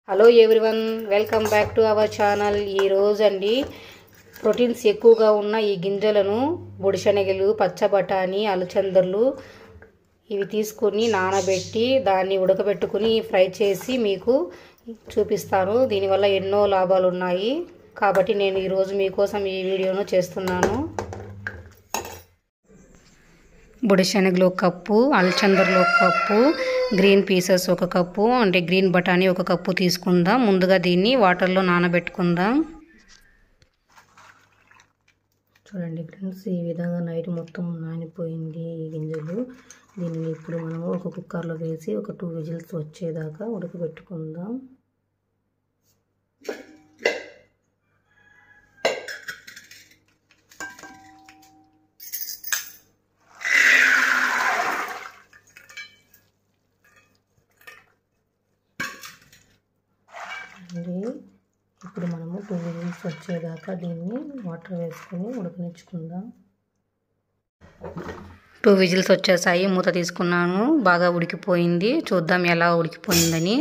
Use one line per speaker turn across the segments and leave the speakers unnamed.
hello everyone welcome back to our channel ఈ రోజు అండి ప్రోటీన్స్ ఎక్కువగా ఉన్న ఈ గింజలను బుడిశనగలు పచ్చ బఠానీ అలచందర్లు ఇవి తీసుకొని నానబెట్టి దాన్ని ఉడకబెట్టుకుని ఫ్రై చేసి మీకు చూపిస్తాను దీనివల్ల ఎన్నో లాభాలు ఉన్నాయి కాబట్టి నేను ఈరోజు మీకోసం ఈ వీడియోను చేస్తున్నాను బుడిశనగలు ఒక కప్పు అలచందర్లు ఒక కప్పు గ్రీన్ పీసెస్ ఒక కప్పు అంటే గ్రీన్ బఠానీ ఒక కప్పు తీసుకుందాం ముందుగా దీన్ని వాటర్లో నానబెట్టుకుందాం చూడండి ఫ్రెండ్స్ ఈ విధంగా నైట్ మొత్తం నానిపోయింది ఈ గింజలు దీన్ని ఇప్పుడు మనము ఒక కుక్కర్లో వేసి ఒక టూ విజిల్స్ వచ్చేదాకా ఉడకబెట్టుకుందాం అండి ఇప్పుడు మనము టూ విజిల్స్ వచ్చేదాకా దీన్ని వాటర్ వేసుకొని ఉడకనిచ్చుకుందాం టూ విజిల్స్ వచ్చేసాయి మూత తీసుకున్నాను బాగా ఉడికిపోయింది చూద్దాం ఎలా ఉడికిపోయిందని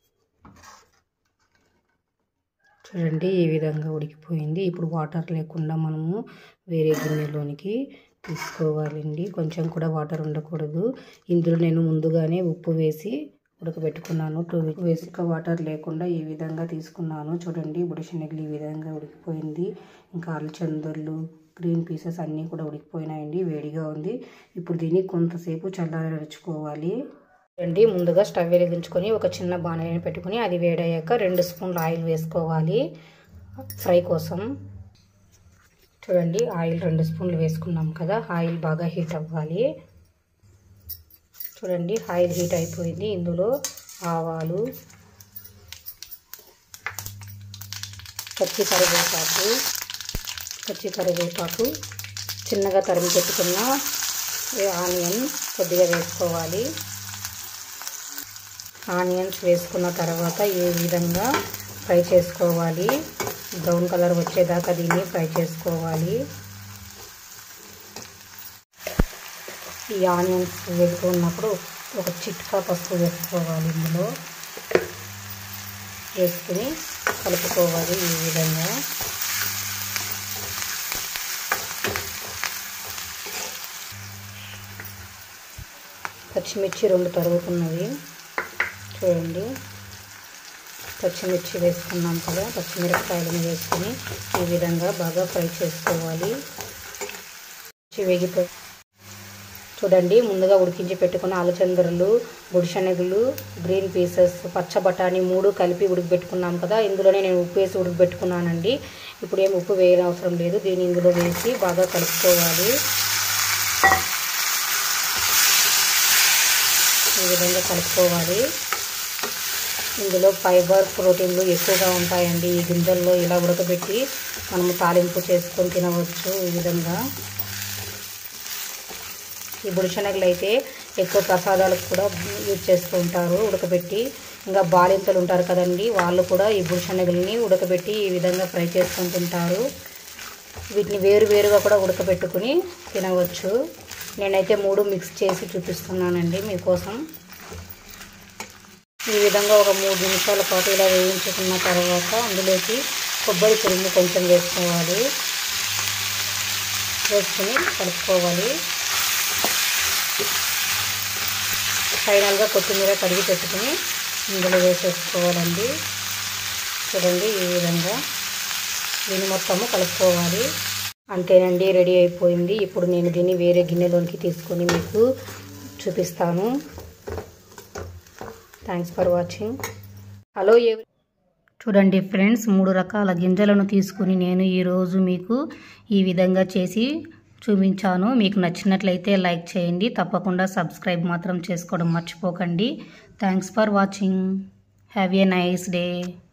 చూడండి ఈ విధంగా ఉడికిపోయింది ఇప్పుడు వాటర్ లేకుండా మనము వేరే గిన్నెలోనికి తీసుకోవాలండి కొంచెం కూడా వాటర్ ఉండకూడదు ఇందులో నేను ముందుగానే ఉప్పు వేసి ఉడకబెట్టుకున్నాను టూ వేసిక వాటర్ లేకుండా ఈ విధంగా తీసుకున్నాను చూడండి బుడిశనగలు ఈ విధంగా ఉడికిపోయింది ఇంకా అలచందర్లు గ్రీన్ పీసెస్ అన్నీ కూడా ఉడికిపోయినాయండి వేడిగా ఉంది ఇప్పుడు దీన్ని కొంతసేపు చల్లారచుకోవాలి చూడండి ముందుగా స్టవ్ వెలిగించుకొని ఒక చిన్న బాణలిని పెట్టుకుని అది వేడయ్యాక రెండు స్పూన్లు ఆయిల్ వేసుకోవాలి ఫ్రై కోసం చూడండి ఆయిల్ రెండు స్పూన్లు వేసుకున్నాం కదా ఆయిల్ బాగా హీట్ అవ్వాలి చూడండి ఆయిల్ హీట్ అయిపోయింది ఇందులో ఆవాలు పచ్చి కరివేపాకు పచ్చి కరివేపాకు చిన్నగా తరిమి పెట్టుకున్న ఆనియన్ కొద్దిగా వేసుకోవాలి ఆనియన్స్ వేసుకున్న తర్వాత ఏ విధంగా ఫ్రై చేసుకోవాలి బ్రౌన్ కలర్ వచ్చేదాకా దీన్ని ఫ్రై చేసుకోవాలి ఈ ఆనియన్స్ వేసుకున్నప్పుడు ఒక చిట్కా పసుపు వేసుకోవాలి ఇందులో వేసుకుని కలుపుకోవాలి ఈ విధంగా పచ్చిమిర్చి రెండు తరుగుతున్నవి చూడండి పచ్చిమిర్చి వేసుకున్నాం కదా పచ్చిమిరపకాయలను వేసుకొని ఈ విధంగా బాగా ఫ్రై చేసుకోవాలి వేగిపోయి చూడండి ముందుగా ఉడికించి పెట్టుకున్న అలచందరులు బుడిశనగలు గ్రీన్ పీసెస్ పచ్చ బఠానీ మూడు కలిపి ఉడికిపెట్టుకున్నాం కదా ఇందులోనే నేను ఉప్పు వేసి ఉడికిపెట్టుకున్నానండి ఇప్పుడు ఏం ఉప్పు వేయని అవసరం లేదు దీన్ని ఇందులో వేసి బాగా కలుపుకోవాలి ఈ విధంగా కలుపుకోవాలి ఇందులో ఫైబర్ ప్రోటీన్లు ఎక్కువగా ఉంటాయండి ఈ గింజల్లో ఇలా ఉడకబెట్టి మనము తాలింపు చేసుకొని తినవచ్చు ఈ విధంగా ఈ బుడిశనగలు అయితే ఎక్కువ ప్రసాదాలకు కూడా యూజ్ చేస్తూ ఉంటారు ఉడకబెట్టి ఇంకా బాలింతలు ఉంటారు కదండి వాళ్ళు కూడా ఈ బుడిశనగల్ని ఉడకబెట్టి ఈ విధంగా ఫ్రై చేసుకొని తింటారు వీటిని వేరు వేరుగా కూడా ఉడకబెట్టుకుని తినవచ్చు నేనైతే మూడు మిక్స్ చేసి చూపిస్తున్నానండి మీకోసం ఈ విధంగా ఒక మూడు నిమిషాల పాటు ఇలా వేయించుకున్న తర్వాత అందులోకి కొబ్బరి తురుము కొంచెం వేసుకోవాలి వేసుకుని కలుపుకోవాలి ఫైనల్గా కొత్తిమీర కడిగి పెట్టుకుని ఇందులో వేసేసుకోవాలండి చూడండి ఈ విధంగా దీన్ని మొత్తము కలుపుకోవాలి అంతేనండి రెడీ అయిపోయింది ఇప్పుడు నేను దీన్ని వేరే గిన్నెలోనికి తీసుకొని మీకు చూపిస్తాను థ్యాంక్స్ ఫర్ వాచింగ్ హలో ఏ చూడండి ఫ్రెండ్స్ మూడు రకాల గింజలను తీసుకుని నేను ఈరోజు మీకు ఈ విధంగా చేసి చూపించాను మీకు నచ్చినట్లయితే లైక్ చేయండి తప్పకుండా సబ్స్క్రైబ్ మాత్రం చేసుకోవడం మర్చిపోకండి thanks for watching have a nice day